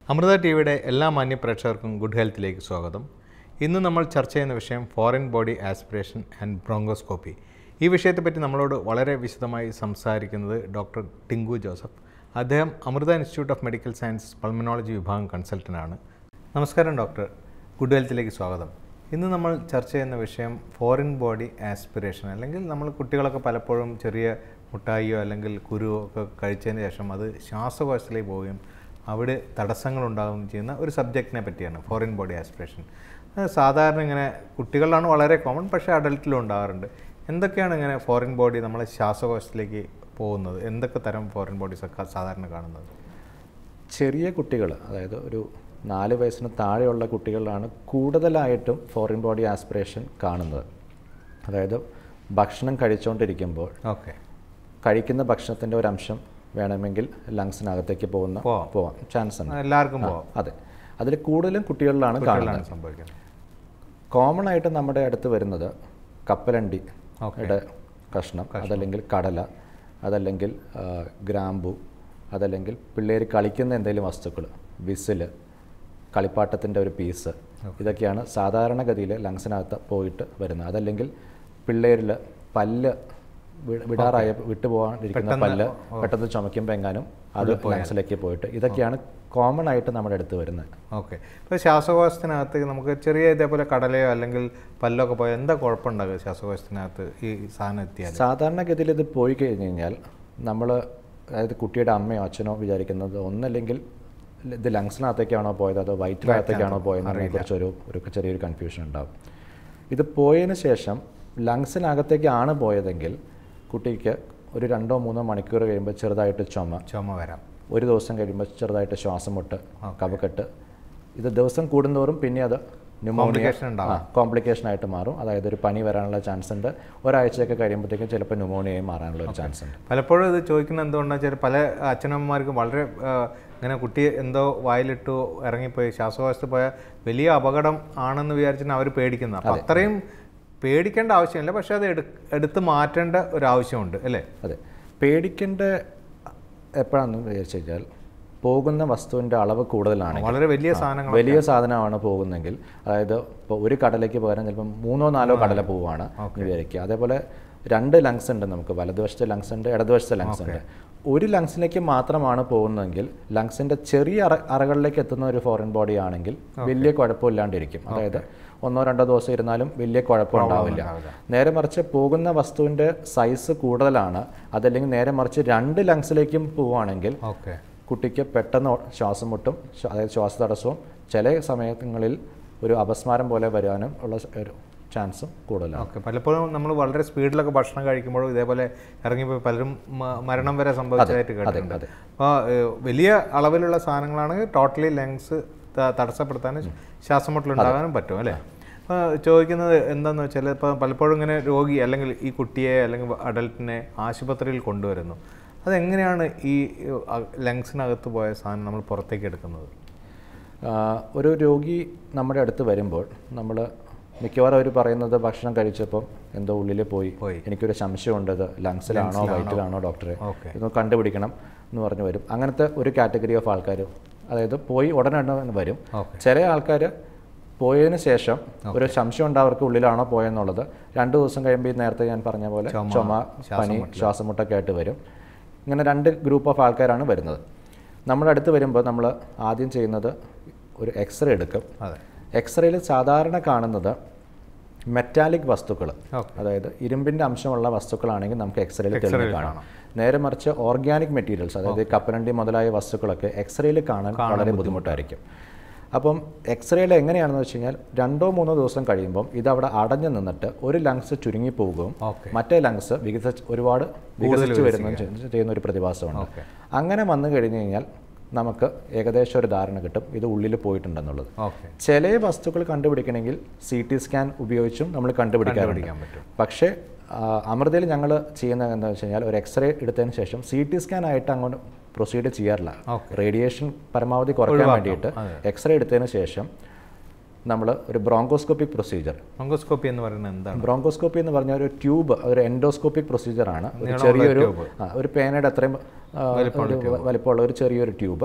Amrita T വിയുടെ എല്ലാ മാന്യ പ്രേക്ഷകർക്കും ഗുഡ് ഹെൽത്തിലേക്ക് സ്വാഗതം ഇന്ന് നമ്മൾ ചർച്ച ചെയ്യുന്ന വിഷയം foreign body aspiration and bronchoscopy ഈ വിഷയത്തെപ്പറ്റി നമ്മളോട് വളരെ വിശദമായി സംസാരിക്കുന്നത് ഡോക്ടർ ടിങ്കു ജോസഫ് അദ്ദേഹം Amrita institute of medical science pulmonology വിഭാഗം കൺസൾട്ടൻ്റാണ് നമസ്കാരം ഡോക്ടർ ഗുഡ് ഹെൽത്തിലേക്ക് സ്വാഗതം ഇന്ന് നമ്മൾ ചർച്ച ചെയ്യുന്ന വിഷയം ഫോറിൻ ബോഡി ആസ്പിറേഷൻ അല്ലെങ്കിൽ നമ്മൾ കുട്ടികളൊക്കെ പലപ്പോഴും ചെറിയ മുട്ടായിയോ അല്ലെങ്കിൽ കുരുവോ ഒക്കെ കഴിച്ചതിന് ശേഷം അത് ശ്വാസകോശത്തിലേക്ക് പോവുകയും അവിടെ തടസ്സങ്ങളുണ്ടാകുകയും ചെയ്യുന്ന ഒരു സബ്ജക്റ്റിനെ പറ്റിയാണ് ഫോറിൻ ബോഡി ആസ്പിറേഷൻ അത് സാധാരണ ഇങ്ങനെ കുട്ടികളിലാണ് വളരെ കോമൺ പക്ഷേ അഡൽട്ടിലും ഉണ്ടാകാറുണ്ട് എന്തൊക്കെയാണ് ഇങ്ങനെ ഫോറിൻ ബോഡി നമ്മളെ ശ്വാസകോശത്തിലേക്ക് പോകുന്നത് എന്തൊക്കെ തരം ഫോറിൻ ബോഡീസ് ഒക്കെ സാധാരണ കാണുന്നത് ചെറിയ കുട്ടികൾ അതായത് ഒരു നാല് വയസ്സിന് താഴെയുള്ള കുട്ടികളിലാണ് കൂടുതലായിട്ടും ഫോറിൻ ബോഡി ആസ്പിറേഷൻ കാണുന്നത് അതായത് ഭക്ഷണം കഴിച്ചുകൊണ്ടിരിക്കുമ്പോൾ ഓക്കെ കഴിക്കുന്ന ഭക്ഷണത്തിൻ്റെ ഒരു അംശം വേണമെങ്കിൽ ലങ്സിനകത്തേക്ക് പോകുന്ന പോവാം. പോവാം ചാൻസ് ഉണ്ട് എല്ലാവർക്കും പോവാം അതെ അതിൽ കൂടുതലും കുട്ടികളിലാണ് കാണുന്നത് കുട്ടികളിലാണ് സംഭവിക്കുന്നത് കോമൺ ആയിട്ട് നമ്മുടെ അടുത്ത് വരുന്നത് കപ്പലണ്ടി ഓക്കെ യുടെ കഷ്ണം അതല്ലെങ്കിൽ കടല അതല്ലെങ്കിൽ ആ, ഗ്രാമ്പു അതല്ലെങ്കിൽ പിള്ളേർ കളിക്കുന്ന എന്തെങ്കിലും വസ്തുക്കൾ വിസില് കളിപ്പാട്ടത്തിൻ്റെ ഒരു പീസ് ഇതൊക്കെയാണ് സാധാരണഗതിയിൽ ലങ്സിനകത്ത് പോയിട്ട് വരുന്നത് അതല്ലെങ്കിൽ പിള്ളേരിൽ പല്ല് വി- വിടാറായ വിട്ടുപോകാണ്ടിരിക്കുന്ന പല്ല് പെട്ടെന്ന് ചുമയ്ക്കുമ്പോൾ എങ്ങാനും അത് ലങ്സിലേക്ക് പോയിട്ട് ഇതൊക്കെയാണ് കോമൺ ആയിട്ട് നമ്മുടെ അടുത്ത് വരുന്നത് ഓക്കെ ഇപ്പോൾ ശ്വാസകോശത്തിനകത്ത് നമുക്ക് ചെറിയ ഇതേപോലെ കടലയോ അല്ലെങ്കിൽ പല്ലൊക്കെ പോയാൽ എന്താ കുഴപ്പമുണ്ടാകുക ശ്വാസകോശത്തിനകത്ത് ഈ സാധനം എത്തിയാൽ സാധാരണഗതിയിൽ ഇത് പോയി കഴിഞ്ഞ് കഴിഞ്ഞാൽ നമ്മൾ അതായത് കുട്ടിയുടെ അമ്മയോ അച്ഛനോ വിചാരിക്കുന്നത് ഒന്നല്ലെങ്കിൽ ഇത് ലങ്സിനകത്തേക്കാണോ പോയത് അതോ വയറ്റിനകത്തേക്കാണോ പോയതെന്നതിനെ കുറിച്ചൊരു ഒരു ചെറിയൊരു കൺഫ്യൂഷൻ ഉണ്ടാവും ഇത് പോയതിന് ശേഷം ലങ്സിനകത്തേക്കാണ് പോയതെങ്കിൽ കുട്ടിക്ക് ഒരു രണ്ടോ മൂന്നോ മണിക്കൂർ കഴിയുമ്പോൾ ചെറുതായിട്ട് ചുമ ചുമ വരാം ഒരു ദിവസം കഴിയുമ്പോൾ ചെറുതായിട്ട് ശ്വാസം മുട്ട് കഫക്കെട്ട് ഇത് ദിവസം കൂടുന്തോറും പിന്നെ അത് ന്യൂമോണിയ കോംപ്ലിക്കേഷൻ ഉണ്ടാവും കോംപ്ലിക്കേഷൻ ആയിട്ട് മാറും അതായത് ഒരു പനി വരാനുള്ള ചാൻസ് ഉണ്ട് ഒരാഴ്ചയൊക്കെ കഴിയുമ്പോഴത്തേക്കും ചിലപ്പോൾ ന്യൂമോണിയയും മാറാനുള്ള ഒരു ചാൻസ് ഉണ്ട് പലപ്പോഴും ഇത് ചോദിക്കുന്നത് എന്തുകൊണ്ടാണെന്ന് വെച്ചാൽ പല അച്ഛനമ്മമാർക്കും വളരെ ആ, ഇങ്ങനെ കുട്ടി എന്തോ വായിലിട്ടു ഇറങ്ങിപ്പോയി ശ്വാസകോശത്ത് പോയ വലിയ അപകടം ആണെന്ന് വിചാരിച്ചിട്ട് അവർ പേടിക്കുന്നത് അപ്പം അത്രയും പേടിക്കേണ്ട ആവശ്യമില്ല പക്ഷേ അത് എടു എടുത്ത് മാറ്റേണ്ട ഒരു ആവശ്യമുണ്ട് അല്ലേ അതെ പേടിക്കേണ്ട എപ്പോഴാണെന്ന് വിചാരിച്ചു കഴിഞ്ഞാൽ പോകുന്ന വസ്തുവിൻ്റെ അളവ് കൂടുതലാണ് വളരെ വലിയ സാധനങ്ങൾ വലിയ സാധനമാണ് പോകുന്നെങ്കിൽ അതായത് ഇപ്പോൾ ഒരു കടലയ്ക്ക് പകരം ചിലപ്പം മൂന്നോ നാലോ കടല പോവാണ് എന്ന് വിചാരിക്കുക അതേപോലെ രണ്ട് ലങ്സ് ഉണ്ട് നമുക്ക് വലതുവശത്തെ ലങ്സ് ഉണ്ട് ഇടതുവശത്തെ ലങ്സ് ഉണ്ട് ഒരു ലങ്സിലേക്ക് മാത്രമാണ് പോകുന്നതെങ്കിൽ ലങ്സിൻ്റെ ചെറിയ അറ അറകളിലേക്ക് എത്തുന്ന ഒരു ഫോറിൻ ബോഡി ആണെങ്കിൽ വലിയ കുഴപ്പമില്ലാണ്ടിരിക്കും അതായത് ഒന്നോ രണ്ടോ ദിവസം ഇരുന്നാലും വലിയ കുഴപ്പമുണ്ടാവില്ല നേരെ മറിച്ച് പോകുന്ന വസ്തുവിൻ്റെ സൈസ് കൂടുതലാണ് അതല്ലെങ്കിൽ നേരെ മറിച്ച് രണ്ട് ലങ്സിലേക്കും പോവുകയാണെങ്കിൽ ഓക്കെ കുട്ടിക്ക് പെട്ടെന്ന് ശ്വാസം മുട്ടും ശ്വ- അതായത് ശ്വാസതടസ്സവും ചില സമയങ്ങളിൽ ഒരു അപസ്മാരം പോലെ വരാനും ഉള്ള സ- ഒരു ചാൻസും കൂടുതലാണ് ഓക്കെ പലപ്പോഴും നമ്മൾ വളരെ സ്പീഡിലൊക്കെ ഭക്ഷണം കഴിക്കുമ്പോഴും ഇതേപോലെ ഇറങ്ങിപ്പോയി പലരും മ- മരണം വരെ സംഭവിച്ചതായിട്ട് കേട്ടിട്ടുണ്ട് അതെ. അപ്പോൾ വലിയ അളവിലുള്ള സാധനങ്ങളാണെങ്കിൽ ടോട്ടലി ലങ്സ് തടസ്സപ്പെടുത്താനും ശ്വാസമുട്ടലുണ്ടാകാനും പറ്റും അല്ലേ അപ്പോൾ ചോദിക്കുന്നത് എന്താണെന്ന് വെച്ചാൽ ഇപ്പോൾ പലപ്പോഴും ഇങ്ങനെ രോഗി അല്ലെങ്കിൽ ഈ കുട്ടിയെ അല്ലെങ്കിൽ അഡൽട്ടിനെ ആശുപത്രിയിൽ കൊണ്ടുവരുന്നു അതെങ്ങനെയാണ് ഈ ലങ്സിനകത്ത് പോയ സാധനം നമ്മൾ പുറത്തേക്ക് എടുക്കുന്നത് ആ, ഒരു രോഗി നമ്മുടെ അടുത്ത് വരുമ്പോൾ നമ്മൾ മിക്കവാറും അവർ പറയുന്നത് ഭക്ഷണം കഴിച്ചപ്പോൾ എന്തോ ഉള്ളിൽ പോയി പോയി. എനിക്കൊരു സംശയമുണ്ട് ഇത് ലങ്സിലാണോ വയറ്റിലാണോ ഡോക്ടറെ ഓക്കെ ഇതൊന്ന് കണ്ടുപിടിക്കണം എന്ന് പറഞ്ഞു വരും അങ്ങനത്തെ ഒരു കാറ്റഗറി ഓഫ് ആൾക്കാർ അതായത് പോയി ഉടനെ തന്നെ വരും ഓക്കെ ചില ആൾക്കാർ പോയതിന് ശേഷം ഒരു സംശയം ഉണ്ട് അവർക്ക് ഉള്ളിലാണോ പോയെന്നുള്ളത് രണ്ട് ദിവസം കഴിയുമ്പോൾ ഈ നേരത്തെ ഞാൻ പറഞ്ഞ പോലെ ചുമ, ചുമ പനി ശ്വാസമുട്ടൊക്കെ ആയിട്ട് വരും ഇങ്ങനെ രണ്ട് ഗ്രൂപ്പ് ഓഫ് ആൾക്കാരാണ് വരുന്നത് നമ്മുടെ അടുത്ത് വരുമ്പോൾ നമ്മൾ ആദ്യം ചെയ്യുന്നത് ഒരു എക്സ്റേ എടുക്കും അതെ എക്സ്റേയിൽ സാധാരണ കാണുന്നത് മെറ്റാലിക് വസ്തുക്കൾ ഓക്കെ അതായത് ഇരുമ്പിൻ്റെ അംശമുള്ള വസ്തുക്കളാണെങ്കിൽ നമുക്ക് എക്സ്റേയിൽ തെളിഞ്ഞ് കാണാം നേരെ മറിച്ച് ഓർഗാനിക് മെറ്റീരിയൽസ് അതായത് കപ്പലണ്ടി മുതലായ വസ്തുക്കളൊക്കെ എക്സ്റേയിൽ കാണാൻ വളരെ ബുദ്ധിമുട്ടായിരിക്കും അപ്പം എക്സ്റേയിൽ എങ്ങനെയാണെന്ന് വെച്ച് കഴിഞ്ഞാൽ രണ്ടോ മൂന്നോ ദിവസം കഴിയുമ്പം ഇത് അവിടെ അടഞ്ഞു നിന്നിട്ട് ഒരു ലങ്സ് ചുരുങ്ങി പോവുകയും ഓക്കെ മറ്റേ ലങ്സ് വികസിച്ച് ഒരുപാട് വികസിച്ച് വരുന്ന ചെയ്യുന്ന ഒരു പ്രതിഭാസമുണ്ട് ഓക്കെ അങ്ങനെ വന്നു കഴിഞ്ഞ് കഴിഞ്ഞാൽ നമുക്ക് ഏകദേശം ഒരു ധാരണ കിട്ടും ഇത് ഉള്ളിൽ പോയിട്ടുണ്ടെന്നുള്ളത് ഓക്കെ ചില വസ്തുക്കൾ കണ്ടുപിടിക്കണമെങ്കിൽ സി ടി സ്കാൻ ഉപയോഗിച്ചും നമ്മൾ കണ്ടുപിടിക്കാറുണ്ട് പിടിക്കാൻ പറ്റും പക്ഷേ ആ, അമൃതയിൽ ഞങ്ങൾ ചെയ്യുന്നത് എന്താണെന്ന് വെച്ച് കഴിഞ്ഞാൽ ഒരു എക്സ്റേ എടുത്തതിന് ശേഷം സി ടി സ്കാൻ ആയിട്ട് അങ്ങോട്ട് പ്രൊസീഡ് ചെയ്യാറില്ല ഓക്കെ റേഡിയേഷൻ പരമാവധി കുറയ്ക്കാൻ വേണ്ടിയിട്ട് എക്സ്റേ എടുത്തതിന് ശേഷം നമ്മൾ ഒരു ബ്രോങ്കോസ്കോപ്പിക് പ്രൊസീജിയർ മംഗോസ്കോപ്പി എന്ന് പറയുന്നത് എന്താണ് ബ്രോങ്കോസ്കോപ്പി എന്ന് പറഞ്ഞ ഒരു ട്യൂബ് ഒരു എൻഡോസ്കോപ്പിക് പ്രൊസീജിയർ ആണ് ഒരു ചെറിയൊരു ആ, ഒരു പേനയുടെ അത്രയും ആ, ഒരു വലിപ്പമുള്ള ഒരു ചെറിയൊരു ട്യൂബ്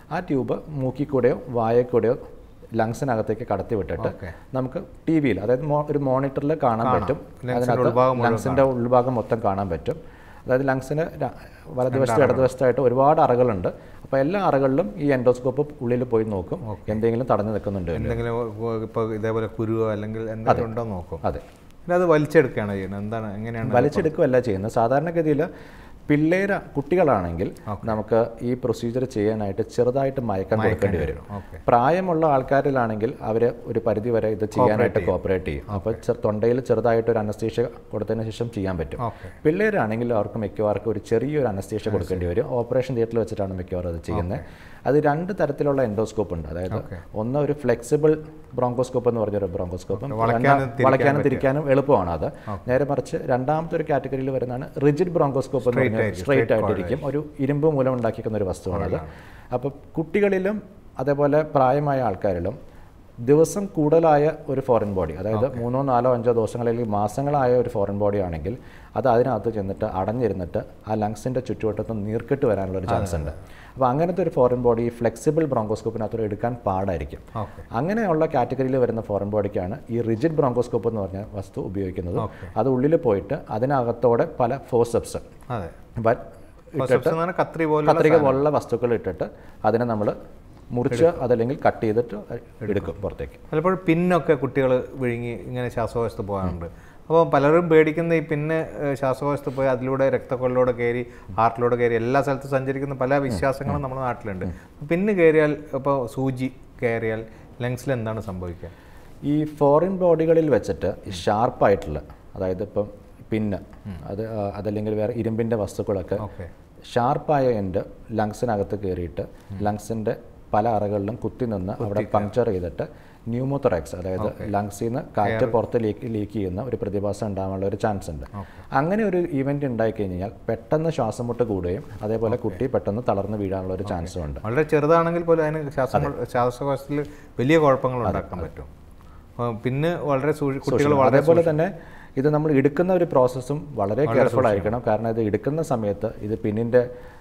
ആ ട്യൂബ് മൂക്കിൽ കൂടെയോ വായയിൽ കൂടെയോ ലങ്സിനകത്തേക്ക് കടത്തി വിട്ടിട്ട് ഓക്കെ നമുക്ക് ടി വിയിൽ അതായത് മോ- ഒരു മോണിറ്ററിൽ കാണാൻ പറ്റും ലങ്സിന്റെ ഉൾഭാഗം മുഴുവൻ ലങ്സിൻ്റെ ഉൾഭാഗം മൊത്തം കാണാൻ പറ്റും അതായത് ലങ്സിന് ര- വലതുവശത്ത് ഇടതുവശത്തായിട്ട് ഒരുപാട് അറകളുണ്ട് അപ്പോൾ എല്ലാ അറകളിലും ഈ എൻഡോസ്കോപ്പ് ഉള്ളിൽ പോയി നോക്കും എന്തെങ്കിലും തടഞ്ഞു നിൽക്കുന്നുണ്ട് എന്തെങ്കിലും ഇപ്പോൾ ഇതേപോലെ കുരുവോ അല്ലെങ്കിൽ എന്തെങ്കിലും ഉണ്ടോ എന്ന് നോക്കും അതെ പിന്നെ അത് വലിച്ചെടുക്കുകയാണ് ചെയ്യുന്നത് എന്താണ് എങ്ങനെയാണ് വലിച്ചെടുക്കുകയല്ല ചെയ്യുന്നത് സാധാരണഗതിയിൽ പിള്ളേര കുട്ടികളാണെങ്കിൽ നമുക്ക് ഈ പ്രൊസീജിയർ ചെയ്യാനായിട്ട് ചെറുതായിട്ട് മയക്കം കൊടുക്കേണ്ടി വരും ഓക്കെ പ്രായമുള്ള ആൾക്കാരിലാണെങ്കിൽ അവർ ഒരു പരിധി വരെ ഇത് ചെയ്യാനായിട്ട് കോപ്പറേറ്റ് ചെയ്യും അപ്പോൾ ചെ- തൊണ്ടയിൽ ചെറുതായിട്ട് ഒരു അനസ്തീഷ്യ കൊടുത്തതിന് ശേഷം ചെയ്യാൻ പറ്റും ഓക്കെ പിള്ളേരാണെങ്കിൽ അവർക്ക് മിക്കവാർക്കും ഒരു ചെറിയൊരു അനസ്തീഷ്യ കൊടുക്കേണ്ടി വരും ഓപ്പറേഷൻ തിയേറ്ററിൽ വെച്ചിട്ടാണ് മിക്കവാറും അത് ചെയ്യുന്നത് അത് രണ്ട് തരത്തിലുള്ള എൻഡോസ്കോപ്പ് ഉണ്ട് അതായത് ഒന്ന് ഒരു ഫ്ലെക്സിബിൾ ബ്രോങ്കോസ്കോപ്പ് എന്ന് പറഞ്ഞൊരു ബ്രോങ്കോസ്കോപ്പും വളയ്ക്കാനും വളയ്ക്കാനും തിരിക്കാനും എളുപ്പമാണ് അത് നേരെ മറിച്ച് രണ്ടാമത്തെ ഒരു കാറ്റഗറിയിൽ വരുന്നതാണ് റിജിഡ് ബ്രോങ്കോസ്കോപ്പ് എന്ന് പറഞ്ഞാൽ സ്ട്രെയിറ്റ് ആയിട്ടിരിക്കും ഒരു ഇരുമ്പ് മൂലം ഉണ്ടാക്കിക്കുന്ന ഒരു വസ്തുവാണത് അപ്പോൾ കുട്ടികളിലും അതേപോലെ പ്രായമായ ആൾക്കാരിലും ദിവസം കൂടുതലായ ഒരു ഫോറിൻ ബോഡി അതായത് മൂന്നോ നാലോ അഞ്ചോ ദിവസങ്ങൾ അല്ലെങ്കിൽ മാസങ്ങളായ ഒരു ഫോറിൻ ബോഡി ആണെങ്കിൽ അത് അതിനകത്ത് ചെന്നിട്ട് അടഞ്ഞിരുന്നിട്ട് ആ ലങ്സിൻ്റെ ചുറ്റുവട്ടത്ത് നീർക്കെട്ട് വരാനുള്ള ഒരു ചാൻസ് ഉണ്ട് അപ്പോൾ അങ്ങനത്തെ ഒരു ഫോറിൻ ബോഡി ഫ്ലെക്സിബിൾ ബ്രോങ്കോസ്കോപ്പിനകത്ത് എടുക്കാൻ പാടായിരിക്കും ഓക്കെ അങ്ങനെയുള്ള കാറ്റഗറിയിൽ വരുന്ന ഫോറിൻ ബോഡിക്കാണ് ഈ റിജിഡ് ബ്രോങ്കോസ്കോപ്പ് എന്ന് പറഞ്ഞ വസ്തു ഉപയോഗിക്കുന്നത് Okay. അത് ഉള്ളിൽ പോയിട്ട് അതിനകത്തോടെ പല ഫോസപ്സ് അതെ ഇട്ടിട്ട് എന്ന് പറഞ്ഞാൽ കത്രി പോലെ കത്രിക പോലുള്ള വസ്തുക്കൾ ഇട്ടിട്ട് അതിനെ നമ്മൾ മുറിച്ച് അതല്ലെങ്കിൽ കട്ട് ചെയ്തിട്ട് എടുക്കും പുറത്തേക്ക് പലപ്പോഴും പിന്നൊക്കെ കുട്ടികൾ വിഴുങ്ങി ഇങ്ങനെ ശ്വാസകോശത്ത് പോകാറുണ്ട് അപ്പോൾ പലരും പേടിക്കുന്ന ഈ പിന്നെ ഏഹ്, ശ്വാസകോശത്ത് പോയി അതിലൂടെ രക്തക്കൊള്ളിലൂടെ കയറി ഹാർട്ടിലൂടെ കയറി എല്ലാ സ്ഥലത്തും സഞ്ചരിക്കുന്ന പല വിശ്വാസങ്ങളും നമ്മുടെ നാട്ടിലുണ്ട് പിന്നെ കയറിയാൽ ഇപ്പോൾ സൂചി കയറിയാൽ ലങ്സിൽ എന്താണ് സംഭവിക്കുക ഈ ഫോറിൻ ബോഡികളിൽ വെച്ചിട്ട് ഈ ഷാർപ്പായിട്ടുള്ള അതായത് ഇപ്പം പിന്ന് അത് ആ, അതല്ലെങ്കിൽ വേറെ ഇരുമ്പിൻ്റെ വസ്തുക്കളൊക്കെ ഓക്കെ ഷാർപ്പായ എൻഡ് ലങ്സിനകത്ത് കയറിയിട്ട് ലങ്സിൻ്റെ പല അറകളിലും കുത്തി നിന്ന് അവിടെ പങ്ക്ചർ ചെയ്തിട്ട് ന്യൂമോതൊറാക്സ് അതായത് ലങ്സിൽ നിന്ന് കാറ്റ് പുറത്ത് ലീക്ക് ലീക്ക് ചെയ്യുന്ന ഒരു പ്രതിഭാസം ഉണ്ടാകാനുള്ള ഒരു ചാൻസ് ഉണ്ട് അങ്ങനെ ഒരു ഈവൻറ്റ് ഉണ്ടായി കഴിഞ്ഞാൽ പെട്ടെന്ന് ശ്വാസം മുട്ട് കൂടുകയും അതേപോലെ കുട്ടി പെട്ടെന്ന് തളർന്ന് വീഴാനുള്ള ഒരു ചാൻസും ഉണ്ട് വളരെ ചെറുതാണെങ്കിൽ പോലും അതിന് ശ്വാസം ശ്വാസകോശത്തിൽ വലിയ കുഴപ്പങ്ങൾ ഉണ്ടാക്കാൻ പറ്റും അപ്പോൾ പിന്നെ വളരെ സൂക്ഷി- കുട്ടികൾ വളരെ അതേപോലെ തന്നെ ഇത് നമ്മൾ എടുക്കുന്ന ഒരു പ്രോസസ്സും വളരെ കെയർഫുൾ ആയിരിക്കണം കാരണം ഇത് എടുക്കുന്ന സമയത്ത് ഇത് പിന്നിൻ്റെ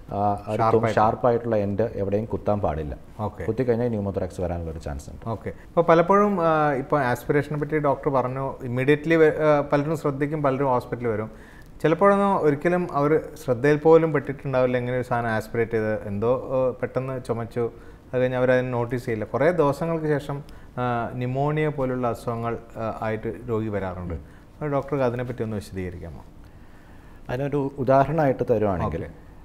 ഷാർപ്പായിട്ടുള്ള എൻഡ് എവിടെയും കുത്താൻ പാടില്ല ഓക്കെ കുത്തിക്കഴിഞ്ഞാൽ ന്യൂമോതൊറാക്സ് വരാനുള്ള ഒരു ചാൻസ് ഉണ്ട് ഓക്കെ ഇപ്പോൾ പലപ്പോഴും ആ, ഇപ്പോൾ ആസ്പിറേഷനെ പറ്റി ഡോക്ടർ പറഞ്ഞു ഇമ്മീഡിയറ്റ്ലി പലരും ശ്രദ്ധിക്കും പലരും ഹോസ്പിറ്റലിൽ വരും ചിലപ്പോഴൊന്നും ഒരിക്കലും അവർ ശ്രദ്ധയിൽ പോലും പെട്ടിട്ടുണ്ടാവില്ല എങ്ങനെ ഒരു സാധനം ആസ്പിറേറ്റ് ചെയ്ത് എന്തോ ആ, പെട്ടെന്ന് ചുമച്ചു അത് കഴിഞ്ഞ് അവരതിന് നോട്ടീസ് ചെയ്യില്ല കുറേ ദിവസങ്ങൾക്ക് ശേഷം നിമോണിയ പോലുള്ള അസുഖങ്ങൾ ആ, ആയിട്ട് രോഗി വരാറുണ്ട് അപ്പോൾ ഡോക്ടർക്ക് അതിനെപ്പറ്റി ഒന്ന് വിശദീകരിക്കാമോ അതിനൊരു ഉദാഹരണമായിട്ട് തരുവാണെങ്കിൽ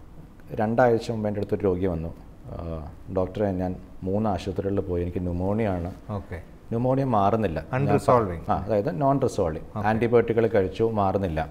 രണ്ടാഴ്ച മുമ്പ് എൻ്റെ അടുത്തൊരു രോഗി വന്നു ആ, ഡോക്ടറെ ഞാൻ മൂന്ന് ആശുപത്രികളിൽ പോയി എനിക്ക് ന്യൂമോണിയ ആണ് ഓക്കെ ന്യൂമോണിയ മാറുന്നില്ല അൺറിസോൾവിങ് ആ അതായത് നോൺ റിസോൾവിങ് ആൻറ്റിബയോട്ടിക്കുകൾ കഴിച്ചു മാറുന്നില്ല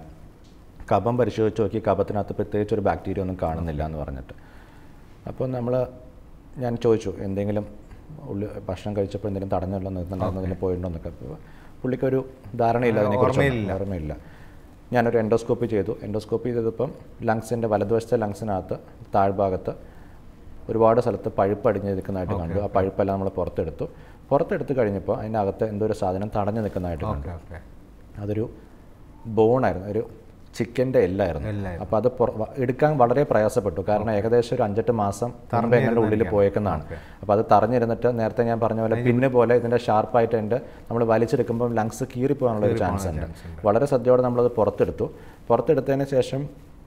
കഫം പരിശോധിച്ച് നോക്കി കഫത്തിനകത്ത് പ്രത്യേകിച്ച് ഒരു ബാക്ടീരിയ ഒന്നും കാണുന്നില്ല എന്ന് പറഞ്ഞിട്ട് അപ്പോൾ നമ്മൾ ഞാൻ ചോദിച്ചു എന്തെങ്കിലും ഉള്ളി ഭക്ഷണം കഴിച്ചപ്പോൾ എന്തെങ്കിലും തടഞ്ഞല്ലോ നിർത്തുന്നുണ്ടെന്നതിന് പോയിട്ടുണ്ടോ എന്നൊക്കെ അപ്പോൾ പുള്ളിക്കൊരു ധാരണയില്ല അതിനെക്കുറിച്ച് ഓർമ്മയില്ല ഞാനൊരു എൻഡോസ്കോപ്പി ചെയ്തു എൻഡോസ്കോപ്പി ചെയ്തപ്പം ലങ്സിൻ്റെ വലതുവശത്തെ ലങ്സിനകത്ത് താഴ്ഭാഗത്ത് ഒരുപാട് സ്ഥലത്ത് പഴുപ്പ് അടിഞ്ഞ് നിൽക്കുന്നതായിട്ട് കണ്ടു ആ പഴുപ്പെല്ലാം നമ്മൾ പുറത്തെടുത്തു പുറത്തെടുത്ത് കഴിഞ്ഞപ്പോൾ അതിൻ്റെ അകത്ത് എന്തോ ഒരു സാധനം തടഞ്ഞു നിൽക്കുന്നതായിട്ട് കണ്ടു ഓക്കെ ഓക്കെ അതൊരു ബോണായിരുന്നു ഒരു ചിക്കൻ്റെ എല്ലായിരുന്നു എല്ലായിരുന്നു. അപ്പോൾ അത് പുറ- വ- എടുക്കാൻ വളരെ പ്രയാസപ്പെട്ടു കാരണം ഏകദേശം ഒരു അഞ്ചെട്ട് മാസം മുമ്പ് എങ്ങനെ ഉള്ളിൽ പോയേക്കുന്നതാണ് അപ്പോൾ അത് തറഞ്ഞിരുന്നിട്ട് നേരത്തെ ഞാൻ പറഞ്ഞ പോലെ പിന്നെ പോലെ ഇതിൻ്റെ ഷാർപ്പായിട്ട് എൻ്റെ നമ്മൾ വലിച്ചെടുക്കുമ്പോൾ ലങ്സ് കീറിപ്പോകാനുള്ള ഒരു ചാൻസ് ഉണ്ട് വളരെ ശ്രദ്ധയോടെ നമ്മളത് പുറത്തെടുത്തു പുറത്തെടുത്തതിന് ശേഷം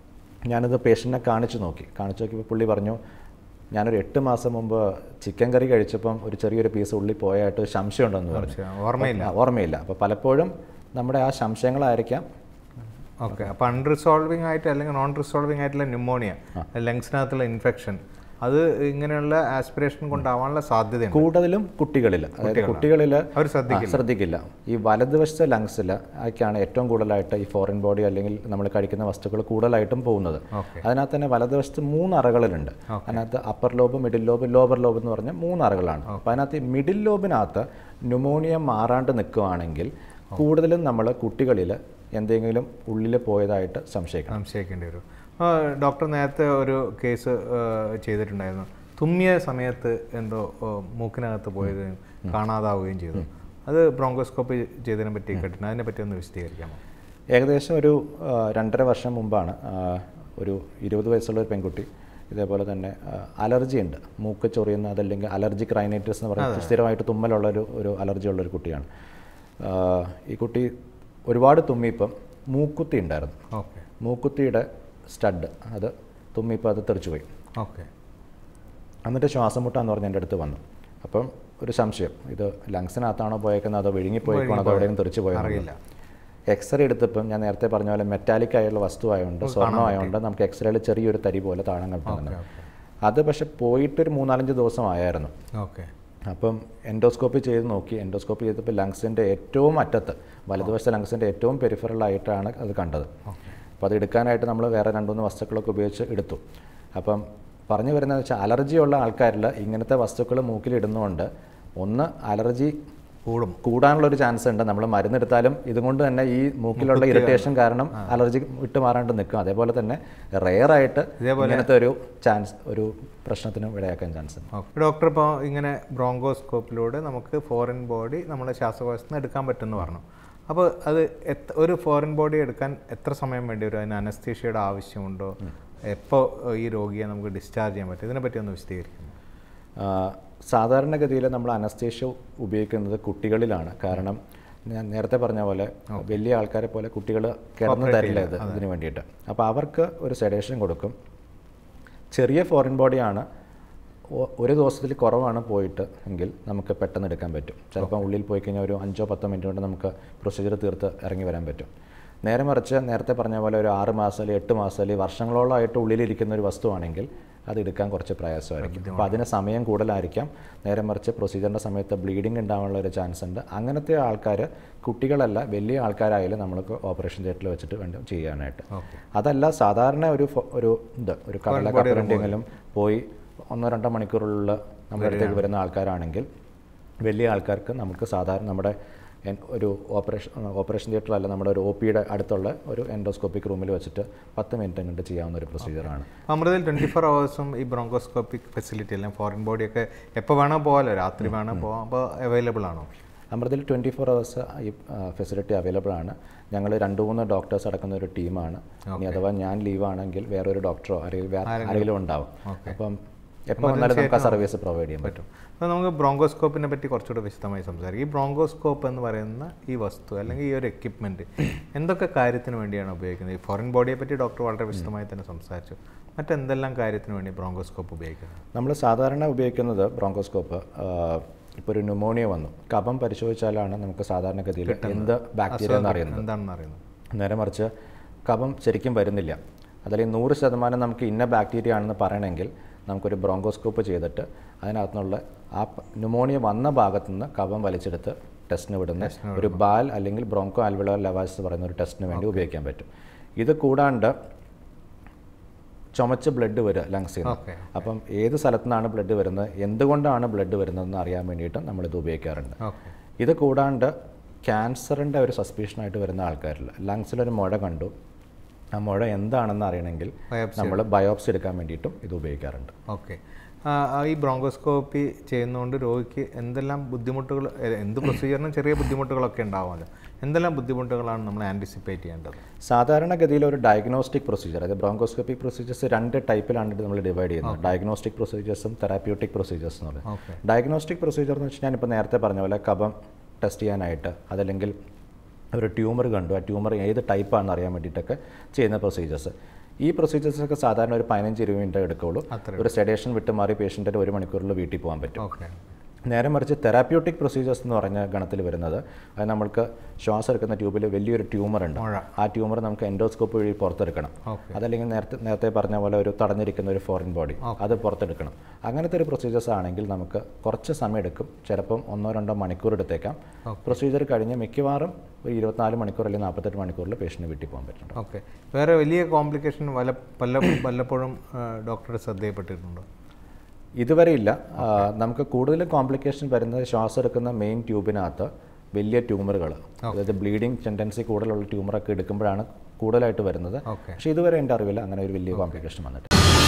ഞാനത് പേഷ്യൻറ്റിനെ കാണിച്ചു നോക്കി കാണിച്ചു നോക്കിയപ്പോൾ പുള്ളി പറഞ്ഞു ഞാനൊരു എട്ട് മാസം മുമ്പ് ചിക്കൻ കറി കഴിച്ചപ്പം ഒരു ചെറിയൊരു പീസ് ഉള്ളിൽ പോയായിട്ട് സംശയമുണ്ടെന്ന് പറഞ്ഞു ഓർമ്മയില്ല ആ, ഓർമ്മയില്ല അപ്പോൾ പലപ്പോഴും നമ്മുടെ ആ സംശയങ്ങളായിരിക്കാം ഓക്കെ അപ്പോൾ അൺറിസോൾവിങ് ആയിട്ട് അല്ലെങ്കിൽ നോൺ റിസോൾവിങ് ആയിട്ടുള്ള ന്യൂമോണിയ ലങ്സിനകത്തുള്ള ഇൻഫെക്ഷൻ അത് ഇങ്ങനെയുള്ള ആസ്പിറേഷൻ കൊണ്ടാവാനുള്ള സാധ്യതയുണ്ട് കൂടുതലും കുട്ടികളിൽ അതായത് കുട്ടികളിൽ അവർ ശ്രദ്ധിക്കില്ല ശ്രദ്ധിക്കില്ല ഈ വലതുവശത്തെ ലങ്സിൽ ഒക്കെയാണ് ഏറ്റവും കൂടുതലായിട്ട് ഈ ഫോറിൻ ബോഡി അല്ലെങ്കിൽ നമ്മൾ കഴിക്കുന്ന വസ്തുക്കൾ കൂടുതലായിട്ടും പോകുന്നത് ഓക്കെ അതിനകത്ത് തന്നെ വലതുവശത്ത് മൂന്ന് അറകളുണ്ട് അതിനകത്ത് upper lobe middle lobe lower lobe എന്ന് പറഞ്ഞ മൂന്ന് അറകളാണ് അപ്പോൾ അതിനകത്ത് ഈ മിഡിൽ ലോബിനകത്ത് ന്യൂമോണിയ മാറാണ്ട് നിൽക്കുകയാണെങ്കിൽ കൂടുതലും നമ്മൾ കുട്ടികളിൽ എന്തെങ്കിലും ഉള്ളിൽ പോയതായിട്ട് സംശയിക്കണം സംശയിക്കേണ്ടി വരും ആ, ഡോക്ടർ നേരത്തെ ഒരു കേസ് ആ, ചെയ്തിട്ടുണ്ടായിരുന്നു തുമ്മിയ സമയത്ത് എന്തോ ആ, മൂക്കിനകത്ത് പോയതും കാണാതാവുകയും ചെയ്തു അത് ബ്രോങ്കോസ്കോപ്പി ചെയ്തതിനെ പറ്റി കേട്ടിട്ടുണ്ട് അതിനെ പറ്റി ഒന്ന് വിശദീകരിക്കാമോ ഏകദേശം ഒരു ആ, രണ്ടര വർഷം മുമ്പാണ് ആ, ഒരു ഇരുപത് വയസ്സുള്ള ഒരു പെൺകുട്ടി ഇതേപോലെ തന്നെ അലർജി ഉണ്ട് മൂക്ക് ചൊറിയുന്ന അതല്ലെങ്കിൽ അലർജിക് റൈനൈറ്റിസ് എന്ന് പറയുന്നത് സ്ഥിരമായിട്ട് തുമ്മലുള്ള ഒരു ഒരു അലർജി ഉള്ള ഒരു കുട്ടിയാണ് ആ, ഈ കുട്ടി ഒരുപാട് തുമ്മിയപ്പം മൂക്കുത്തി ഉണ്ടായിരുന്നു ഓക്കെ മൂക്കുത്തിയുടെ സ്റ്റഡ് അത് തുമ്മിയപ്പോൾ അത് തെറിച്ചു പോയി ഓക്കെ എന്നിട്ട് ശ്വാസം മുട്ടാന്ന് പറഞ്ഞ് എൻ്റെ അടുത്ത് വന്നു അപ്പം ഒരു സംശയം ഇത് ലങ്സിനകത്താണോ പോയേക്കുന്നത് അതോ വിഴുങ്ങിപ്പോയേക്കണോ അതോ എവിടെയും തെറിച്ച് പോയോ അറിയില്ല എക്സ്റേ എടുത്തപ്പം ഞാൻ നേരത്തെ പറഞ്ഞ പോലെ മെറ്റാലിക് ആയുള്ള വസ്തു ആയതുകൊണ്ട് സ്വർണ്ണം ആയതുകൊണ്ട് നമുക്ക് എക്സ്റേയിൽ ചെറിയൊരു തരി പോലെ താഴാൻ കിട്ടുന്നുണ്ട് അത് പക്ഷെ പോയിട്ടൊരു മൂന്നാലഞ്ച് ദിവസം ആയായിരുന്നു ഓക്കെ അപ്പം എൻഡോസ്കോപ്പി ചെയ്ത് നോക്കി എൻഡോസ്കോപ്പി ചെയ്തപ്പോൾ ലങ്സിൻ്റെ ഏറ്റവും അറ്റത്ത് വലതുവശത്തെ ലങ്സിൻ്റെ ഏറ്റവും പെരിഫറലായിട്ടാണ് അത് കണ്ടത് അപ്പോൾ അത് എടുക്കാനായിട്ട് നമ്മൾ വേറെ രണ്ട് മൂന്ന് വസ്തുക്കളൊക്കെ ഉപയോഗിച്ച് എടുത്തു അപ്പം പറഞ്ഞു വരുന്നത് വെച്ചാൽ അലർജിയുള്ള ആൾക്കാരിൽ ഇങ്ങനത്തെ വസ്തുക്കൾ മൂക്കിലിടുന്നതുകൊണ്ട് ഒന്ന് അലർജി കൂടും കൂടാനുള്ള ഒരു ചാൻസ് ഉണ്ട് നമ്മൾ മരുന്നെടുത്താലും ഇതുകൊണ്ട് തന്നെ ഈ മൂക്കിലുള്ള ഇറിറ്റേഷൻ കാരണം അലർജി വിട്ട് മാറാണ്ട് നിൽക്കും അതേപോലെ തന്നെ റെയറായിട്ട് ഇങ്ങനത്തെ ഒരു ചാൻസ് ഒരു പ്രശ്നത്തിന് ഇടയാക്കാൻ ചാൻസ് ഉണ്ട് ഓക്കെ ഡോക്ടർ ഇപ്പോൾ ഇങ്ങനെ ബ്രോങ്കോസ്കോപ്പിലൂടെ നമുക്ക് ഫോറിൻ ബോഡി നമ്മുടെ ശ്വാസകോശത്തിൽ നിന്ന് എടുക്കാൻ പറ്റുമെന്ന് പറഞ്ഞു അപ്പോൾ അത് എത്ര ഒരു ഫോറിൻ ബോഡി എടുക്കാൻ എത്ര സമയം വേണ്ടി വരും അതിന് അനസ്തീഷ്യയുടെ ആവശ്യമുണ്ടോ എപ്പോൾ ഈ രോഗിയെ നമുക്ക് ഡിസ്ചാർജ് ചെയ്യാൻ പറ്റും ഇതിനെപ്പറ്റി ഒന്ന് വിശദീകരിക്കുന്നു ആ, സാധാരണഗതിയിൽ നമ്മൾ അനസ്തേഷ്യ ഉപയോഗിക്കുന്നത് കുട്ടികളിലാണ് കാരണം ഞാൻ നേരത്തെ പറഞ്ഞ പോലെ വലിയ ആൾക്കാരെ പോലെ കുട്ടികൾ കിടന്നു തരില്ല ഇത് ഇതിന് വേണ്ടിയിട്ട് അപ്പോൾ അവർക്ക് ഒരു സെഡേഷൻ കൊടുക്കും ചെറിയ ഫോറിൻ ബോഡിയാണ് ഒ- ഒരു ദിവസത്തിൽ കുറവാണ് പോയിട്ട് എങ്കിൽ നമുക്ക് പെട്ടെന്ന് എടുക്കാൻ പറ്റും ചിലപ്പോൾ ഉള്ളിൽ പോയി കഴിഞ്ഞാൽ ഒരു അഞ്ചോ പത്തോ മിനിറ്റ് കൊണ്ട് നമുക്ക് പ്രൊസീജിയർ തീർത്ത് ഇറങ്ങി വരാൻ പറ്റും നേരെ മറിച്ച് നേരത്തെ പറഞ്ഞ പോലെ ഒരു ആറ് മാസം അല്ലെങ്കിൽ എട്ട് മാസം അല്ലെങ്കിൽ വർഷങ്ങളോളമായിട്ട് ഉള്ളിലിരിക്കുന്ന ഒരു വസ്തുവാണെങ്കിൽ അത് എടുക്കാൻ കുറച്ച് പ്രയാസമായിരിക്കും അപ്പോൾ അതിന് സമയം കൂടുതലായിരിക്കാം നേരെ മറിച്ച് പ്രൊസീജിയറിൻ്റെ സമയത്ത് ബ്ലീഡിങ് ഉണ്ടാവാനുള്ള ഒരു ചാൻസ് ഉണ്ട് അങ്ങനത്തെ ആൾക്കാർ കുട്ടികളല്ല വലിയ ആൾക്കാരായാലും നമ്മൾക്ക് ഓപ്പറേഷൻ തിയേറ്ററിൽ വെച്ചിട്ട് വേണം ചെയ്യാനായിട്ട് ഓക്കെ അതല്ല സാധാരണ ഒരു ഫോ- ഒരു ഇത് ഒരു കടലക്കപ്പരണ്ടെങ്കിലും പോയി ഒന്നോ രണ്ടോ മണിക്കൂറുള്ളിൽ നമ്മുടെ അടുത്തേക്ക് വരുന്ന ആൾക്കാരാണെങ്കിൽ വലിയ ആൾക്കാർക്ക് നമുക്ക് സാധാരണ നമ്മുടെ എൻ- ഒരു ഓപ്പറേഷൻ ഓപ്പറേഷൻ തിയേറ്ററിലല്ല നമ്മുടെ ഒരു ഒ പിയുടെ അടുത്തുള്ള ഒരു എൻഡോസ്കോപ്പിക് റൂമിൽ വെച്ചിട്ട് പത്ത് മിനിറ്റ് കൊണ്ട് ചെയ്യാവുന്ന ഒരു പ്രൊസീജിയറാണ് അമൃതയിൽ ട്വൻറ്റി ഫോർ അവേഴ്സും ഈ ബ്രോങ്കോസ്കോപ്പിക് ഫെസിലിറ്റി അല്ലെങ്കിൽ ഫോറിൻ ബോഡിയൊക്കെ എപ്പോൾ വേണോ പോകാമല്ലോ രാത്രി വേണോ പോകാം അപ്പോൾ അവൈലബിൾ ആണോ അമൃതയിൽ ട്വൻറ്റി ഫോർ അവേഴ്സ് ഈ ഫെസിലിറ്റി അവൈലബിൾ ആണ് ഞങ്ങൾ രണ്ട് മൂന്ന് ഡോക്ടേഴ്സ് അടക്കുന്ന ഒരു ടീമാണ് ഇനി അഥവാ ഞാൻ ലീവ് ആണെങ്കിൽ വേറൊരു ഡോക്ടറോ ആരെങ്കിലും വേറെ ആരെങ്കിലും ഉണ്ടാവും അപ്പം എപ്പോൾ വന്നാലും നമുക്ക് ആ സർവീസ് പ്രൊവൈഡ് ചെയ്യാൻ പറ്റും അപ്പോൾ നമുക്ക് ബ്രോങ്കോസ്കോപ്പിനെ പറ്റി കുറച്ചുകൂടെ വിശദമായി സംസാരിക്കാം ഈ ബ്രോങ്കോസ്കോപ്പ് എന്ന് പറയുന്ന ഈ വസ്തു അല്ലെങ്കിൽ ഈ ഒരു എക്യുപ്മെൻറ്റ് എന്തൊക്കെ കാര്യത്തിന് വേണ്ടിയാണ് ഉപയോഗിക്കുന്നത് ഈ ഫോറിൻ ബോഡിയെ പറ്റി ഡോക്ടർ വളരെ വിശദമായി തന്നെ സംസാരിച്ചു മറ്റെന്തെല്ലാം കാര്യത്തിന് വേണ്ടി ബ്രോങ്കോസ്കോപ്പ് ഉപയോഗിക്കുന്നത് നമ്മൾ സാധാരണ ഉപയോഗിക്കുന്നത് ബ്രോങ്കോസ്കോപ്പ് ഇപ്പോൾ ഒരു ന്യൂമോണിയ വന്നു കഫം പരിശോധിച്ചാലാണ് നമുക്ക് സാധാരണഗതിയിൽ എന്ത് ബാക്ടീരിയ എന്ന് അറിയുന്നത് എന്താണെന്ന് അറിയുന്നത് നേരെ മറിച്ച് കഫം ശരിക്കും വരുന്നില്ല അതല്ലെങ്കിൽ നൂറ് ശതമാനം നമുക്ക് ഇന്ന ബാക്ടീരിയ ആണെന്ന് പറയണമെങ്കിൽ നമുക്കൊരു ബ്രോങ്കോസ്കോപ്പ് ചെയ്തിട്ട് അതിനകത്തുനിന്നുള്ള ആ ന്യൂമോണിയ വന്ന ഭാഗത്തു നിന്ന് കഫം വലിച്ചെടുത്ത് ടെസ്റ്റിന് വിടുന്ന ഒരു ബാൽ അല്ലെങ്കിൽ ബ്രോങ്കോ ആൽവിളർ ലവാസ് എന്ന് പറയുന്ന ഒരു ടെസ്റ്റിന് വേണ്ടി ഉപയോഗിക്കാൻ പറ്റും ഇത് കൂടാണ്ട് ചുമച്ച് ബ്ലഡ് വരിക ലങ്സിൽ നിന്ന് ഓക്കെ അപ്പം ഏത് സ്ഥലത്തു നിന്നാണ് ബ്ലഡ് വരുന്നത് എന്തുകൊണ്ടാണ് ബ്ലഡ് വരുന്നതെന്ന് അറിയാൻ വേണ്ടിയിട്ട് നമ്മളിത് ഉപയോഗിക്കാറുണ്ട് ഓക്കെ ഇത് കൂടാണ്ട് ക്യാൻസറിൻ്റെ ഒരു സസ്പീഷനായിട്ട് വരുന്ന ആൾക്കാരിൽ ലങ്സിലൊരു മുഴ കണ്ടു ആ മുഴ എന്താണെന്ന് അറിയണമെങ്കിൽ Biopsy നമ്മൾ ബയോപ്സി എടുക്കാൻ വേണ്ടിയിട്ടും ഇത് ഉപയോഗിക്കാറുണ്ട് ഓക്കെ ഈ ബ്രോങ്കോസ്കോപ്പി ചെയ്യുന്നതുകൊണ്ട് രോഗിക്ക് എന്തെല്ലാം ബുദ്ധിമുട്ടുകൾ എ, എന്ത് പ്രൊസീജിയറിനും ചെറിയ ബുദ്ധിമുട്ടുകളൊക്കെ ഉണ്ടാവുമല്ലോ എന്തെല്ലാം ബുദ്ധിമുട്ടുകളാണ് നമ്മൾ ആൻറ്റിസിപ്പേറ്റ് ചെയ്യേണ്ടത് സാധാരണഗതിയിൽ ഒരു ഡയഗ്നോസ്റ്റിക് പ്രൊസീജിയർ അതായത് ബ്രോങ്കോസ്കോപ്പിക് പ്രൊസീജിയേഴ്സ് രണ്ട് ടൈപ്പിലാണ് നമ്മൾ ഡിവൈഡ് ചെയ്യുന്നത് ഡയഗ്നോസ്റ്റിക് പ്രൊസീജിയേഴ്സും തെറാപ്യൂട്ടിക് പ്രൊസീജിയേഴ്സ് എന്ന് പറയുന്നത് ഓക്കെ ഡയഗ്നോസ്റ്റിക് പ്രൊസീജിയർ എന്ന് വെച്ചാൽ ഞാനിപ്പോൾ നേരത്തെ പറഞ്ഞ പോലെ കഫം ടെസ്റ്റ് ചെയ്യാനായിട്ട് അതല്ലെങ്കിൽ ഒരു ട്യൂമർ കണ്ടു ആ ട്യൂമർ ഏത് ടൈപ്പാണെന്ന് അറിയാൻ വേണ്ടിയിട്ടൊക്കെ ചെയ്യുന്ന പ്രൊസീജിയേഴ്സ് ഈ പ്രൊസീജിയേഴ്സൊക്കെ സാധാരണ ഒരു പതിനഞ്ച് ഇരുപത് മിനിറ്റ് എടുക്കുള്ളൂ അത്രേ ഒരു സെഡേഷൻ വിട്ട് മാറി പേഷ്യൻറ്റിന് ഒരു മണിക്കൂറിൽ വീട്ടിൽ പോകാൻ പറ്റും ഓക്കെ നേരെ മറിച്ച് തെറാപ്യൂട്ടിക് പ്രൊസീജിയേഴ്സ് എന്ന് പറഞ്ഞ ഗണത്തിൽ വരുന്നത് അത് നമ്മൾക്ക് ശ്വാസം എടുക്കുന്ന ട്യൂബിൽ വലിയൊരു ട്യൂമർ ഉണ്ട് മുഴ. ആ ട്യൂമർ നമുക്ക് എൻഡോസ്കോപ്പ് വഴി പുറത്തെടുക്കണം ഓക്കെ അതല്ലെങ്കിൽ നേരത്തെ നേരത്തെ പറഞ്ഞ പോലെ ഒരു തടഞ്ഞിരിക്കുന്ന ഒരു ഫോറിൻ ബോഡി അത് പുറത്തെടുക്കണം അങ്ങനത്തെ ഒരു പ്രൊസീജിയേഴ്സ് ആണെങ്കിൽ നമുക്ക് കുറച്ച് സമയം എടുക്കും ചിലപ്പം ഒന്നോ രണ്ടോ മണിക്കൂർ എടുത്തേക്കാം പ്രൊസീജിയർ കഴിഞ്ഞ് മിക്കവാറും ഒരു ഇരുപത്തിനാല് മണിക്കൂർ അല്ലെങ്കിൽ നാൽപ്പത്തെട്ട് മണിക്കൂറിൽ പേഷ്യൻറ്റ് വീട്ടിൽ പോകാൻ പറ്റും ഓക്കെ വേറെ വലിയ കോംപ്ലിക്കേഷൻ വല്ല പല വല്ലപ്പോഴും ഡോക്ടറുടെ ശ്രദ്ധയിൽപ്പെട്ടിട്ടുണ്ടോ ഇതുവരെ ഇല്ല ആ, നമുക്ക് കൂടുതൽ കോംപ്ലിക്കേഷൻ വരുന്നത് ശ്വാസം എടുക്കുന്ന മെയിൻ ട്യൂബിനകത്ത് വലിയ ട്യൂമറുകൾ അതായത് ബ്ലീഡിങ് ടെൻഡൻസി കൂടുതലുള്ള ട്യൂമറൊക്കെ എടുക്കുമ്പോഴാണ് കൂടുതലായിട്ട് വരുന്നത് ഓക്കെ പക്ഷേ ഇതുവരെ എൻ്റെ അറിവില്ല അങ്ങനെ ഒരു വലിയ കോംപ്ലിക്കേഷൻ വന്നിട്ട്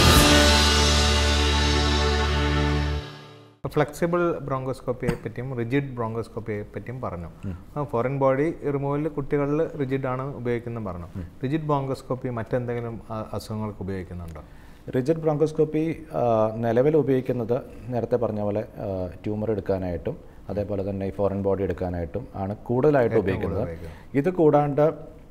ഫ്ലെക്സിബിൾ ബ്രോങ്കോസ്കോപ്പിയെ പറ്റിയും റിജിഡ് ബ്രോങ്കോസ്കോപ്പിയെ പറ്റിയും പറഞ്ഞു ഫോറിൻ ബോഡി റിമൂവലിൽ കുട്ടികളിൽ റിജിഡ് ആണ് ഉപയോഗിക്കുന്നത് പറഞ്ഞു റിജിഡ് ബ്രോങ്കോസ്കോപ്പി മറ്റെന്തെങ്കിലും അ- അസുഖങ്ങൾക്ക് ഉപയോഗിക്കുന്നുണ്ടോ റിജിഡ് ബ്രോങ്കോസ്കോപ്പി നിലവിൽ ഉപയോഗിക്കുന്നത് നേരത്തെ പറഞ്ഞ പോലെ ട്യൂമർ എടുക്കാനായിട്ടും അതേപോലെ തന്നെ ഈ ഫോറിൻ ബോഡി എടുക്കാനായിട്ടും ആണ് കൂടുതലായിട്ട് ഉപയോഗിക്കുന്നത് ഇത് കൂടാണ്ട്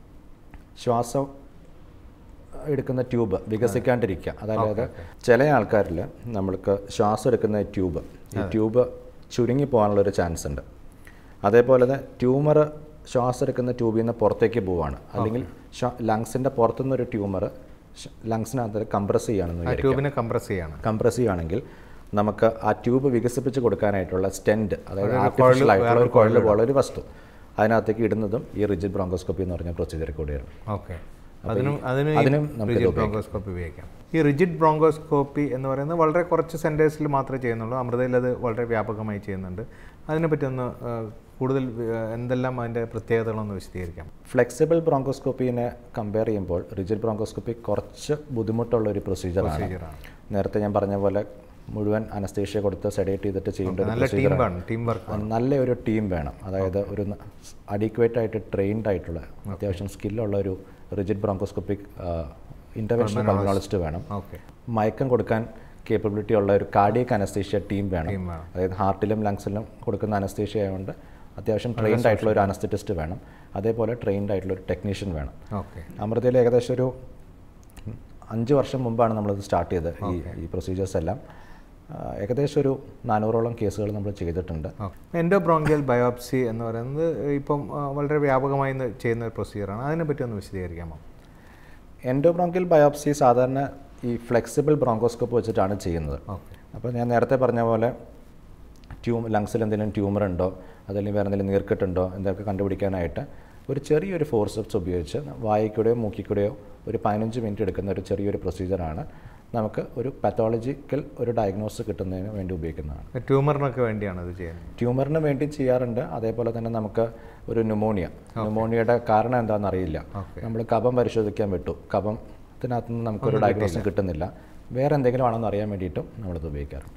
ശ്വാസം എടുക്കുന്ന ട്യൂബ് വികസിക്കാണ്ടിരിക്കുക അതായത് ചില ആൾക്കാരിൽ നമ്മൾക്ക് ശ്വാസം എടുക്കുന്ന ട്യൂബ് ഈ ട്യൂബ് ചുരുങ്ങി പോകാനുള്ള ഒരു ചാൻസ് ഉണ്ട് അതേപോലെ തന്നെ ട്യൂമർ ശ്വാസം എടുക്കുന്ന ട്യൂബിൽ നിന്ന് പുറത്തേക്ക് പോവാണ് അല്ലെങ്കിൽ ലങ്സിൻ്റെ പുറത്തുനിന്ന് ഒരു ട്യൂമർ ലങ്സിനകത്ത് കംപ്രസ് ചെയ്യുകയാണെന്ന് വിചാരിക്കുക ട്യൂബിനെ കംപ്രസ് ചെയ്യണം കംപ്രസ് ചെയ്യുകയാണെങ്കിൽ നമുക്ക് ആ ട്യൂബ് വികസിപ്പിച്ച് കൊടുക്കാനായിട്ടുള്ള സ്റ്റെൻറ്റ് അതായത് ആർട്ടിഫിഷ്യൽ ആയിട്ടുള്ള ഒരു കുഴൽ പോലെ ഒരു വസ്തു അതിനകത്തേക്ക് ഇടുന്നതും ഈ റിജിഡ് ബ്രോങ്കോസ്കോപ്പി എന്ന് പറഞ്ഞ പ്രൊസീജിയർ കൂടിയാണ് ഓക്കെ അതിനും അതിന് അതിനും നമുക്ക് റിജിഡ് ബ്രോങ്കോസ്കോപ്പി ഉപയോഗിക്കാം ഈ റിജിഡ് ബ്രോങ്കോസ്കോപ്പി എന്ന് പറയുന്നത് വളരെ കുറച്ച് സെൻറ്റേഴ്സിൽ മാത്രമേ ചെയ്യുന്നുള്ളൂ അമൃതയിൽ അത് വളരെ വ്യാപകമായി ചെയ്യുന്നുണ്ട് അതിനെപ്പറ്റി ഒന്ന് ആ, കൂടുതൽ ആ, എന്തെല്ലാം അതിൻ്റെ പ്രത്യേകതകളൊന്ന് വിശദീകരിക്കാം ഫ്ലെക്സിബിൾ ബ്രോങ്കോസ്കോപ്പിനെ കമ്പയർ ചെയ്യുമ്പോൾ റിജിഡ് ബ്രോങ്കോസ്കോപ്പി കുറച്ച് ബുദ്ധിമുട്ടുള്ള ഒരു പ്രൊസീജിയറാണ് പ്രൊസീജിയറാണ് നേരത്തെ ഞാൻ പറഞ്ഞ പോലെ മുഴുവൻ അനസ്തേഷ്യ കൊടുത്ത് സെഡേറ്റ് ചെയ്തിട്ട് ചെയ്യേണ്ട ഒരു നല്ല ടീം വേണം ടീം വർക്ക് നല്ല ഒരു ടീം വേണം അതായത് ഒരു അഡീക്വേറ്റ് ആയിട്ട് ട്രെയിൻഡ് ആയിട്ടുള്ള അത്യാവശ്യം സ്കില്ലുള്ള ഒരു റിജിഡ് ബ്രോങ്കോസ്കോപ്പിക് ഇൻ്റർവെൻഷൻ പൾമോളജിസ്റ്റ് വേണം ഓക്കെ മയക്കം കൊടുക്കാൻ കേപ്പബിലിറ്റി ഉള്ള ഒരു കാർഡിയക് അനസ്തേഷ്യ ടീം വേണം ടീം വേണം അതായത് ഹാർട്ടിലും ലങ്സിലും കൊടുക്കുന്ന അനസ്തേഷ്യ ആയതുകൊണ്ട് അത്യാവശ്യം ട്രെയിൻഡ് ആയിട്ടുള്ള ഒരു അനസ്തറ്റിസ്റ്റ് വേണം അതേപോലെ ട്രെയിൻഡ് ആയിട്ടുള്ള ഒരു ടെക്നീഷ്യൻ വേണം ഓക്കെ അമൃതയിൽ ഏകദേശം ഒരു അഞ്ച് വർഷം മുമ്പാണ് നമ്മളിത് സ്റ്റാർട്ട് ചെയ്തത് ഈ ഈ പ്രൊസീജിയേഴ്സ് എല്ലാം ആ, ഏകദേശം ഒരു നാനൂറോളം കേസുകൾ നമ്മൾ ചെയ്തിട്ടുണ്ട് എൻഡോബ്രോങ്കിയൽ ബയോപ്സി എന്ന് പറയുന്നത് ഇപ്പം ആ, വളരെ വ്യാപകമായി ഇന്ന് ചെയ്യുന്ന ഒരു പ്രൊസീജിയറാണ് അതിനെപ്പറ്റി ഒന്ന് വിശദീകരിക്കാമോ എൻഡോബ്രോങ്കിയൽ ബയോപ്സി സാധാരണ ഈ ഫ്ലെക്സിബിൾ ബ്രോങ്കോസ്കോപ്പ് വെച്ചിട്ടാണ് ചെയ്യുന്നത് ഓക്കെ അപ്പോൾ ഞാൻ നേരത്തെ പറഞ്ഞ പോലെ ട്യൂം ലങ്സിൽ എന്തെങ്കിലും ട്യൂമർ ഉണ്ടോ അതല്ലെങ്കിൽ വേറെ എന്തെങ്കിലും നീർക്കെട്ടുണ്ടോ എന്തൊക്കെ കണ്ടുപിടിക്കാനായിട്ട് ഒരു ചെറിയൊരു ഫോർസെപ്സ് ഉപയോഗിച്ച് വായിക്കൂടെയോ മൂക്കിക്കൂടെയോ ഒരു പതിനഞ്ച് മിനിറ്റ് എടുക്കുന്ന ഒരു ചെറിയൊരു പ്രൊസീജിയറാണ് നമുക്ക് ഒരു പാത്തോളജിക്കൽ ഒരു ഡയഗ്നോസ് കിട്ടുന്നതിന് വേണ്ടി ഉപയോഗിക്കുന്നതാണ് ട്യൂമറിനൊക്കെ വേണ്ടിയാണ് ഇത് ചെയ്യുന്നത് ട്യൂമറിന് വേണ്ടി ചെയ്യാറുണ്ട് അതേപോലെ തന്നെ നമുക്ക് ഒരു ന്യൂമോണിയ ന്യൂമോണിയയുടെ കാരണം എന്താണെന്ന് അറിയില്ല ഓക്കെ നമ്മൾ കഫം പരിശോധിക്കാൻ വിട്ടു കഫത്തിനകത്ത് നിന്ന് നമുക്കൊരു ഡയഗ്നോസും കിട്ടുന്നില്ല വേറെ എന്തെങ്കിലും ആണെന്ന് അറിയാൻ വേണ്ടിയിട്ടും നമ്മളിത് ഉപയോഗിക്കാറുണ്ട്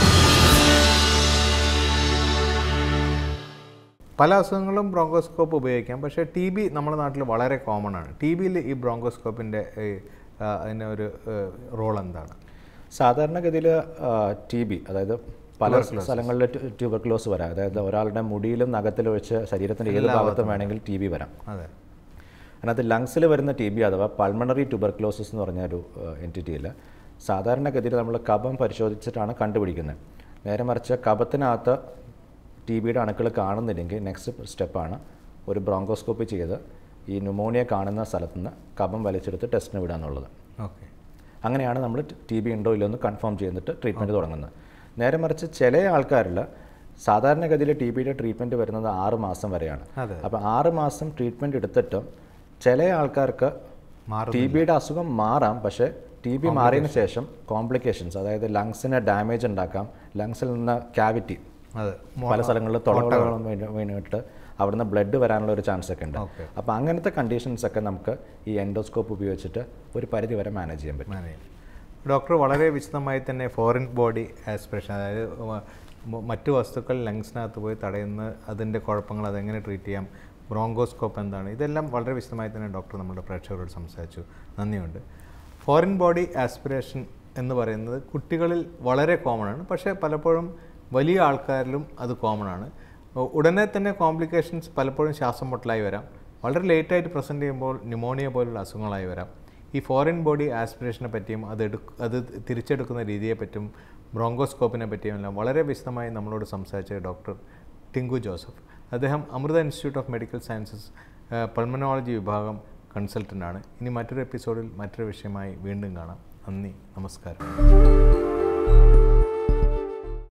പല അസുഖങ്ങളും ബ്രോങ്കോസ്കോപ്പ് ഉപയോഗിക്കാം പക്ഷേ ടി ബി നമ്മുടെ നാട്ടിൽ വളരെ കോമൺ ആണ് ടി ബിയിൽ ഈ ബ്രോങ്കോസ്കോപ്പിൻ്റെ അതിൻ്റെ ഒരു റോൾ എന്താണ് സാധാരണഗതിയിൽ ടി ബി അതായത് പല സ്ഥലങ്ങളിൽ ട്യൂബർക്ലോസ് വരാം അതായത് ഒരാളുടെ മുടിയിലും നഖത്തിലും വെച്ച് ശരീരത്തിൻ്റെ ഏത് ഭാഗത്തും വേണമെങ്കിൽ ടി ബി വരാം അതെ അതിനകത്ത് ലങ്സിൽ വരുന്ന ടി ബി അഥവാ പൾമണറി ട്യൂബർക്ലോസിസ് എന്ന് പറഞ്ഞ ഒരു എൻറ്റിറ്റിയിൽ സാധാരണഗതിയിൽ നമ്മൾ കഫം പരിശോധിച്ചിട്ടാണ് കണ്ടുപിടിക്കുന്നത് നേരെ മറിച്ച് കഫത്തിനകത്ത് ടി ബിയുടെ അണുക്കൾ കാണുന്നില്ലെങ്കിൽ നെക്സ്റ്റ് സ്റ്റെപ്പാണ് ഒരു ബ്രോങ്കോസ്കോപ്പി ചെയ്ത് ഈ ന്യൂമോണിയ കാണുന്ന സ്ഥലത്ത് നിന്ന് കഫം വലിച്ചെടുത്ത് ടെസ്റ്റിന് വിടുക എന്നുള്ളത് ഓക്കെ അങ്ങനെയാണ് നമ്മൾ ടി ബി ഉണ്ടോ ഇല്ലയോ എന്ന് കൺഫേം ചെയ്തിട്ട് ട്രീറ്റ്മെൻറ്റ് തുടങ്ങുന്നത് നേരെ മറിച്ച് ചില ആൾക്കാരിൽ സാധാരണഗതിയിൽ ടി ബിയുടെ ട്രീറ്റ്മെൻറ്റ് വരുന്നത് ആറ് മാസം വരെയാണ് അതെ അപ്പോൾ ആറ് മാസം ട്രീറ്റ്മെൻറ്റ് എടുത്തിട്ടും ചില ആൾക്കാർക്ക് മാറും ടി ബിയുടെ അസുഖം മാറാം പക്ഷേ ടി ബി മാറിയതിന് ശേഷം കോംപ്ലിക്കേഷൻസ് അതായത് ലങ്സിന് ഡാമേജ് ഉണ്ടാക്കാം ലങ്സിൽ നിന്ന് ക്യാവിറ്റി അതെ പല സ്ഥലങ്ങളിൽ തുളകളും വീണിട്ട് അവിടുന്ന് ബ്ലഡ് വരാനുള്ള ഒരു ചാൻസ് ഒക്കെ ഉണ്ട് ഓക്കെ അപ്പോൾ അങ്ങനത്തെ കണ്ടീഷൻസ് ഒക്കെ നമുക്ക് ഈ എൻഡോസ്കോപ്പ് ഉപയോഗിച്ചിട്ട് ഒരു പരിധി വരെ മാനേജ് ചെയ്യാൻ പറ്റും മാനേജ് ഡോക്ടർ വളരെ വിശദമായി തന്നെ ഫോറിൻ ബോഡി ആസ്പിറേഷൻ അതായത് മ- മ- മറ്റു വസ്തുക്കൾ ലങ്സിനകത്ത് പോയി തടയുന്ന അതിൻ്റെ കുഴപ്പങ്ങൾ അതെങ്ങനെ ട്രീറ്റ് ചെയ്യാം ബ്രോങ്കോസ്കോപ്പ് എന്താണ് ഇതെല്ലാം വളരെ വിശദമായി തന്നെ ഡോക്ടർ നമ്മുടെ പ്രേക്ഷകരോട് സംസാരിച്ചു നന്ദിയുണ്ട് ഫോറിൻ ബോഡി ആസ്പിറേഷൻ എന്ന് പറയുന്നത് കുട്ടികളിൽ വളരെ കോമൺ ആണ് പക്ഷേ പലപ്പോഴും വലിയ ആൾക്കാരിലും അത് കോമൺ ആണ് ഉ- ഉടനെ തന്നെ കോംപ്ലിക്കേഷൻസ് പലപ്പോഴും ശ്വാസം മുട്ടലായി വരാം വളരെ ലേറ്റായിട്ട് പ്രസൻറ്റ് ചെയ്യുമ്പോൾ ന്യൂമോണിയ പോലുള്ള അസുഖങ്ങളായി വരാം ഈ ഫോറിൻ ബോഡി ആസ്പിറേഷനെ പറ്റിയും അത് എടുക്ക അത് തിരിച്ചെടുക്കുന്ന രീതിയെ പറ്റിയും ബ്രോങ്കോസ്കോപ്പിനെ പറ്റിയും എല്ലാം വളരെ വിശദമായി നമ്മളോട് സംസാരിച്ച ഡോക്ടർ ടിങ്കു ജോസഫ് അദ്ദേഹം Amrita institute of medical sciences pulmonology വിഭാഗം കൺസൾട്ടൻ്റാണ് ഇനി മറ്റൊരു എപ്പിസോഡിൽ മറ്റൊരു വിഷയമായി വീണ്ടും കാണാം നന്ദി നമസ്കാരം